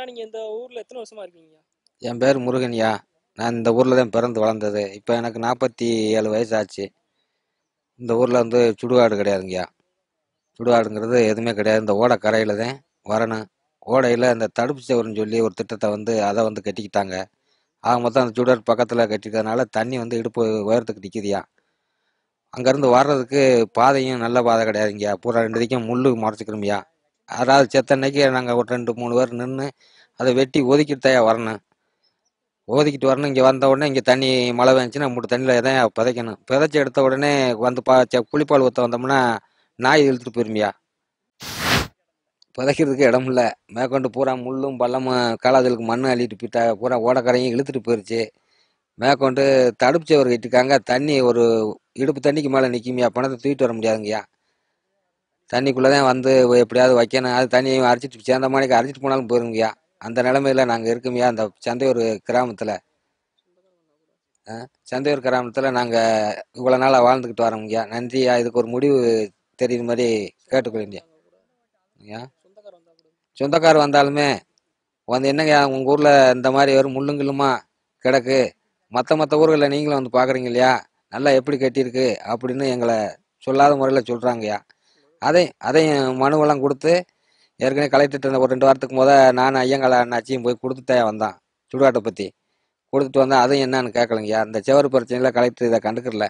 நீங்க இந்த ஊர்ல எத்தனை வருஷமா இருக்கீங்க என் பேர் முருகன்யா நான் இந்த ஊரில் தான் பிறந்து வளர்ந்தது இப்போ எனக்கு நாற்பத்தி ஏழு வயசு ஆச்சு இந்த ஊரில் வந்து சுடுகாடு கிடையாதுங்கய்யா சுடுகாடுங்கிறது எதுவுமே கிடையாது இந்த ஓடை கரையில் தான் வரணும் ஓடையில் இந்த தடுப்பு சுவர்னு சொல்லி ஒரு திட்டத்தை வந்து அதை வந்து கட்டிக்கிட்டாங்க ஆக மொத்தம் அந்த சுடுகாடு பக்கத்தில் கட்டிக்கிறதுனால தண்ணி வந்து இடுப்பு உயரத்துக்கு நிற்கிதுயா அங்கேருந்து வர்றதுக்கு பாதையும் நல்ல பாதை கிடையாதுங்கய்யா பூரா ரெண்டு திக்கும் முள்ளு முறைச்சிக்கிறோம்யா அதாவது செத்த அன்னைக்கு நாங்கள் ஒரு ரெண்டு மூணு பேர் நின்று அதை வெட்டி ஒதுக்கிட்டு தான் வரணும் ஒதுக்கிட்டு வரணும் இங்கே வந்த உடனே இங்கே தண்ணி மழை வந்துச்சுன்னா மூணு தண்ணியில் தான் புதைக்கணும் புதைச்சி எடுத்த உடனே வந்து பா செ- புளிப்பால் ஊற்ற வந்தோம்னா நாய் இழுத்துட்டு போயிருமியா புதைக்கிறதுக்கு இடம் இல்லை மேற்கொண்டு பூரா முள்ளும் பள்ளமும் காலாதலுக்கு மண் அள்ளிட்டு போயிட்டா பூரா ஓடக்கரையும் இழுத்துட்டு போயிருச்சு மேற்கொண்டு தடுப்பு சுவர் கட்டிருக்காங்க தண்ணி ஒரு இடுப்பு தண்ணிக்கு மேலே நிற்குமியா பணத்தை தூக்கிட்டு வர முடியாதுங்கய்யா தண்ணிக்குள்ளே தான் வந்து எப்படியாவது வைக்கணும் அது தண்ணியை அரைச்சிட்டு சேர்ந்த மாணிக்கு அரைச்சிட்டு போனாலும் போயிருங்கய்யா அந்த நிலமையில நாங்கள் இருக்கோம்யா அந்த சந்தையூர் கிராமத்தில் சந்தையூர் கிராமத்தில் நாங்கள் இவ்வளோ நாளாக வாழ்ந்துக்கிட்டு வரோங்கய்யா நன்றியா இதுக்கு ஒரு முடிவு தெரியுற மாதிரி கேட்டுக்கொள்ளுங்கய்யா ஐயா சொந்தக்காரர் வந்தா கூட சொந்தக்கார் வந்தாலுமே வந்து என்னங்க உங்கள் ஊரில் இந்த மாதிரி வெறும் முள்ளுங்கிள்ளுமா கிடக்கு மற்ற மற்ற ஊர்களில் நீங்களும் வந்து பார்க்குறீங்க இல்லையா நல்லா எப்படி கட்டியிருக்கு அப்படின்னு எங்களை சொல்லாத முறையில் சொல்கிறாங்கய்யா அதை அதையும் மனுவெல்லாம் கொடுத்து ஏற்கனவே கலெக்டர்கிட்ட ஒரு ரெண்டு வாரத்துக்கு முத நான் ஐயங்கால அண்ணாச்சியும் போய் கொடுத்துட்டே வந்தான் சுடுகாட்டை பற்றி கொடுத்துட்டு வந்தேன் அதையும் என்னன்னு கேட்கலங்கய்யா இந்த செவரு பிரச்சனையில் கலெக்டர் இதை கண்டுக்கறல